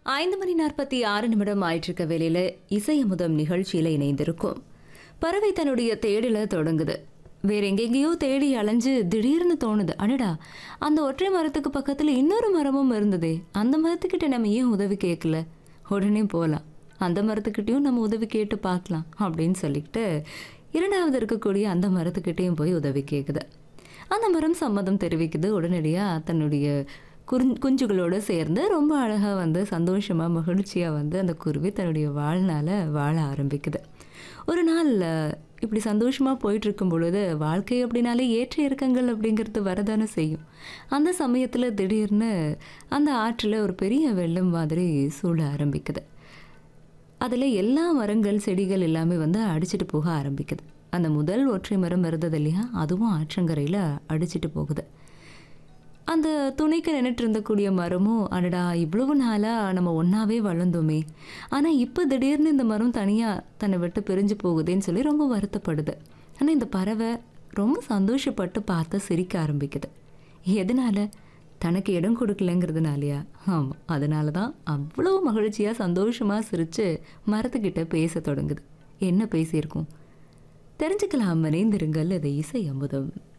ஐந்து மணி நாற்பத்தி ஆறு நிமிடம் ஆயிட்டிருக்க வேலையில இசையமுதம் நிகழ்ச்சியில இணைந்திருக்கும் பறவை தன்னுடைய தேடல தொடங்குது வேற எங்கெங்கேயோ தேடி அலைஞ்சு திடீர்னு தோணுது அடடா அந்த ஒற்றை மரத்துக்கு பக்கத்துல இன்னொரு மரமும் இருந்ததே அந்த மரத்துக்கிட்ட நம்ம ஏன் உதவி கேட்கல உடனே போகலாம் அந்த மரத்துக்கிட்டேயும் நம்ம உதவி கேட்டு பார்க்கலாம் அப்படின்னு சொல்லிக்கிட்டு இரண்டாவது இருக்கக்கூடிய அந்த மரத்துக்கிட்டேயும் போய் உதவி கேட்குது அந்த மரம் சம்மதம் தெரிவிக்குது உடனடியாக தன்னுடைய குறி குஞ்சுகளோடு சேர்ந்து ரொம்ப அழகாக வந்து சந்தோஷமாக மகிழ்ச்சியாக வந்து அந்த குருவி தன்னுடைய வாழ்நாள வாழ ஆரம்பிக்குது ஒரு நாள் அஹ், இப்படி சந்தோஷமாக போயிட்டு இருக்கும் பொழுது வாழ்க்கை அப்படின்னாலே ஏற்ற இறக்கங்கள் அப்படிங்கிறது வரதானே செய்யும் அந்த சமயத்தில் திடீர்னு அந்த ஆற்றில் ஒரு பெரிய வெள்ளம் மாதிரி சூழ ஆரம்பிக்குது அதில் எல்லா மரங்கள் செடிகள் எல்லாமே வந்து அடிச்சிட்டு போக ஆரம்பிக்குது அந்த முதல் ஒற்றை மரம் இருந்தது இல்லையா அதுவும் ஆற்றங்கரையில் அடிச்சிட்டு போகுது அந்த துணைக்கு நின்றுட்டு இருந்தக்கூடிய மரமும் அடடா இவ்வளவு நாளாக நம்ம ஒன்றாவே வளர்ந்தோமே ஆனால் இப்போ திடீர்னு இந்த மரம் தனியாக தன்னை விட்டு பிரிஞ்சு போகுதேன்னு சொல்லி ரொம்ப வருத்தப்படுது ஆனால் இந்த பறவை ரொம்ப சந்தோஷப்பட்டு பார்த்து சிரிக்க ஆரம்பிக்குது எதனால தனக்கு இடம் கொடுக்கலங்கிறதுனாலயா ஆமாம் அதனால தான் அவ்வளோ மகிழ்ச்சியாக சந்தோஷமாக சிரித்து மரத்துக்கிட்ட பேச தொடங்குது என்ன பேசியிருக்கோம் தெரிஞ்சுக்கலாம் மறைந்திருங்கள் அது இசை அமுதம்